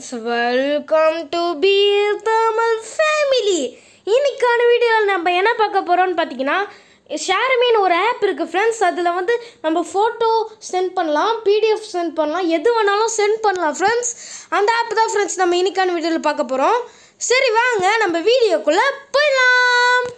friends welcome to B Tamil family இன்னைக்கான வீடியோவில் நம்ம என்ன பார்க்க போகிறோம்னு பார்த்தீங்கன்னா ஷேர்மீன் ஒரு ஆப் இருக்குது ஃப்ரெண்ட்ஸ் அதில் வந்து நம்ம ஃபோட்டோ சென்ட் பண்ணலாம் பிடிஎஃப் சென்ட் பண்ணலாம் எது வேணாலும் சென்ட் பண்ணலாம் ஃப்ரெண்ட்ஸ் அந்த ஆப் தான் ஃப்ரெண்ட்ஸ் நம்ம இன்னைக்கான வீடியோவில் பார்க்க போகிறோம் சரி வாங்க நம்ம வீடியோக்குள்ளே போயிடலாம்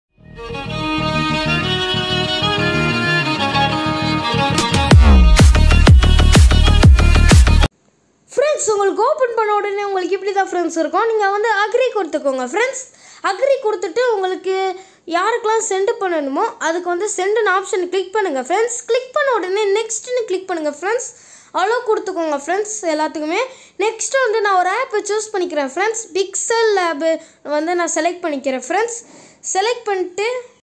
ஃப்ரெண்ட்ஸ் உங்களுக்கு ஓப்பன் பண்ண உடனே உங்களுக்கு இப்படி தான் ஃப்ரெண்ட்ஸ் இருக்கும் நீங்கள் வந்து அக்ரி கொடுத்துக்கோங்க ஃப்ரெண்ட்ஸ் அக்ரி கொடுத்துட்டு உங்களுக்கு யாருக்கெல்லாம் சென்ட் பண்ணணுமோ அதுக்கு வந்து சென்டுன்னு ஆப்ஷன் கிளிக் பண்ணுங்கள் ஃப்ரெண்ட்ஸ் கிளிக் பண்ண உடனே நெக்ஸ்ட்னு கிளிக் பண்ணுங்கள் ஃப்ரெண்ட்ஸ் அலோ கொடுத்துக்கோங்க ஃப்ரெண்ட்ஸ் எல்லாத்துக்குமே நெக்ஸ்ட் வந்து நான் ஒரு ஆப்பை சூஸ் பண்ணிக்கிறேன் ஃப்ரெண்ட்ஸ் பிக்சல் லேபு வந்து நான் செலக்ட் பண்ணிக்கிறேன் ஃப்ரெண்ட்ஸ் செலக்ட் பண்ணிட்டு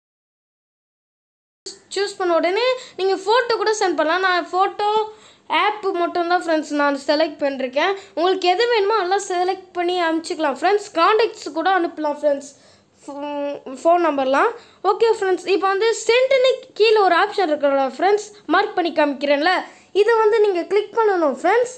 சூஸ் பண்ண உடனே நீங்கள் ஃபோட்டோ கூட சென்ட் பண்ணலாம் நான் ஃபோட்டோ ஆப்பு மட்டும்தான் ஃப்ரெண்ட்ஸ் நான் செலக்ட் பண்ணிருக்கேன் உங்களுக்கு எது வேணுமோ எல்லாம் செலக்ட் பண்ணி அனுப்பிச்சிக்கலாம் ஃப்ரெண்ட்ஸ் காண்டாக்ட்ஸ் கூட அனுப்பலாம் ஃப்ரெண்ட்ஸ் ஃபோன் நம்பர்லாம் ஓகே ஃப்ரெண்ட்ஸ் இப்போ வந்து சென்ட்னு கீழே ஒரு ஆப்ஷன் இருக்கிற ஃப்ரெண்ட்ஸ் மார்க் பண்ணி காமிக்கிறேன்ல இதை வந்து நீங்கள் கிளிக் பண்ணணும் ஃப்ரெண்ட்ஸ்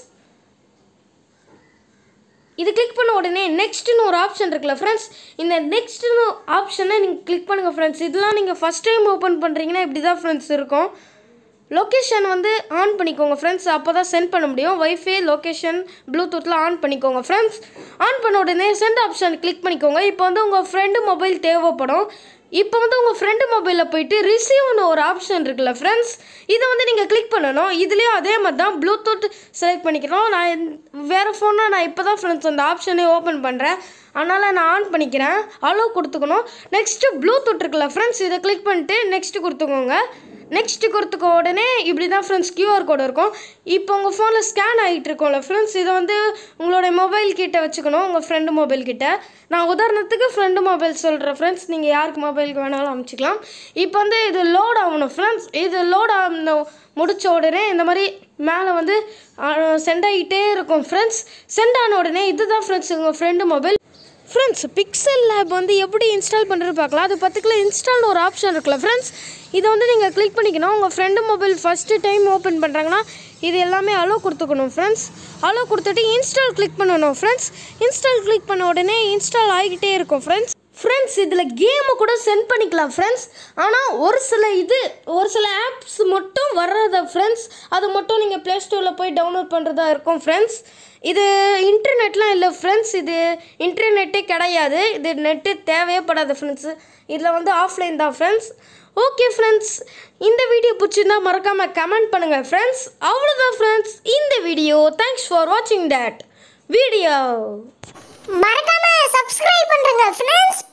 இது கிளிக் பண்ண உடனே நெக்ஸ்ட்னு ஒரு ஆப்ஷன் இருக்குல்ல ஃப்ரெண்ட்ஸ் இந்த நெக்ஸ்ட்னு ஆப்ஷனை நீங்கள் கிளிக் பண்ணுங்கள் ஃப்ரெண்ட்ஸ் இதெல்லாம் நீங்கள் ஃபஸ்ட் டைம் ஓப்பன் பண்ணுறீங்கன்னா இப்படி தான் ஃப்ரெண்ட்ஸ் இருக்கும் லொக்கேஷன் வந்து ஆன் பண்ணிக்கோங்க ஃப்ரெண்ட்ஸ் அப்போ தான் சென்ட் பண்ண முடியும் வைஃபை லொக்கேஷன் ப்ளூடூத்தில் ஆன் பண்ணிக்கோங்க ஃப்ரெண்ட்ஸ் ஆன் பண்ண உடனே சென்ட் ஆப்ஷன் கிளிக் பண்ணிக்கோங்க இப்போ வந்து உங்கள் ஃப்ரெண்டு மொபைல் தேவைப்படும் இப்போ வந்து உங்கள் ஃப்ரெண்டு மொபைலில் போயிட்டு ரிசீவ்னு ஒரு ஆப்ஷன் இருக்குல்ல ஃப்ரெண்ட்ஸ் இதை வந்து நீங்கள் கிளிக் பண்ணணும் இதுலேயும் அதே மாதிரி தான் ப்ளூடூத் செலக்ட் பண்ணிக்கிறோம் நான் இந்த- வேறு ஃபோனில் நான் இப்போ தான் ஃப்ரெண்ட்ஸ் அந்த ஆப்ஷனே ஓப்பன் பண்ணுறேன் அதனால் நான் ஆன் பண்ணிக்கிறேன் அலோ கொடுத்துக்கணும் நெக்ஸ்ட்டு ப்ளூடூத் இருக்குல்ல ஃப்ரெண்ட்ஸ் இதை கிளிக் பண்ணிட்டு நெக்ஸ்ட்டு கொடுத்துக்கோங்க நெக்ஸ்ட் கொடுத்துக்க உடனே இப்படி தான் ஃப்ரெண்ட்ஸ் கியூஆர் கோடு இருக்கும் இப்போ உங்கள் ஃபோனில் ஸ்கேன் ஆகிட்டு இருக்கோம்ல ஃப்ரெண்ட்ஸ் இதை வந்து உங்களுடைய மொபைல் கிட்ட வச்சுக்கணும் உங்கள் ஃப்ரெண்டு மொபைல் கிட்ட நான் உதாரணத்துக்கு ஃப்ரெண்டு மொபைல் சொல்கிறேன் ஃப்ரெண்ட்ஸ் நீங்கள் யாருக்கு மொபைலுக்கு வேணாலும் அனுப்பிச்சிக்கலாம் இப்போ வந்து இது லோட் ஆகணும் ஃப்ரெண்ட்ஸ் இது லோட் ஆகணும் முடிச்ச உடனே இந்த மாதிரி மேலே வந்து சென்ட் ஆகிட்டே இருக்கும் ஃப்ரெண்ட்ஸ் சென்ட் ஆன உடனே இதுதான் ஃப்ரெண்ட்ஸ் உங்கள் friend mobile friends pixel lab வந்து எப்படி இன்ஸ்டால் பண்ணுறது பார்க்கலாம் அது பத்துக்குள்ள இன்ஸ்டால்னு ஒரு ஆப்ஷன் இருக்குல்ல ஃப்ரெண்ட்ஸ் இதை வந்து நீங்கள் கிளிக் பண்ணிக்கணும் உங்கள் friend mobile first time open பண்ணுறாங்கன்னா இது எல்லாமே அலோ கொடுத்துக்கணும் ஃப்ரெண்ட்ஸ் அலோ கொடுத்துட்டு இன்ஸ்டால் கிளிக் பண்ணணும் ஃப்ரெண்ட்ஸ் இன்ஸ்டால் கிளிக் பண்ண உடனே இன்ஸ்டால் ஆகிக்கிட்டே இருக்கும் ஃப்ரெண்ட்ஸ் ஃப்ரெண்ட்ஸ் இதில் கேமை கூட சென்ட் பண்ணிக்கலாம் ஃப்ரெண்ட்ஸ் ஆனால் ஒரு சில இது ஒரு சில ஆப்ஸ் மட்டும் வர்றத ஃப்ரெண்ட்ஸ் அது மட்டும் நீங்கள் ப்ளே ஸ்டோரில் போய் டவுன்லோட் பண்ணுறதா இருக்கும் ஃப்ரெண்ட்ஸ் இது இன்டர்நெட்லாம் இல்லை ஃப்ரெண்ட்ஸ் இது இன்டர்நெட்டே கிடையாது இது நெட்டு தேவையே படாது ஃப்ரெண்ட்ஸ் இதில் வந்து ஆஃப்லைன் தான் ஃப்ரெண்ட்ஸ் ஓகே ஃப்ரெண்ட்ஸ் இந்த வீடியோ பிடிச்சிருந்தா மறக்காமல் கமெண்ட் பண்ணுங்கள் ஃப்ரெண்ட்ஸ் அவ்வளோதான் ஃப்ரெண்ட்ஸ் இந்த வீடியோ தேங்க்ஸ் ஃபார் வாட்சிங் தட் வீடியோ மறக்காம சப்ஸ்கிரைப் பண்றேங்க ஃப்ரெண்ட்ஸ்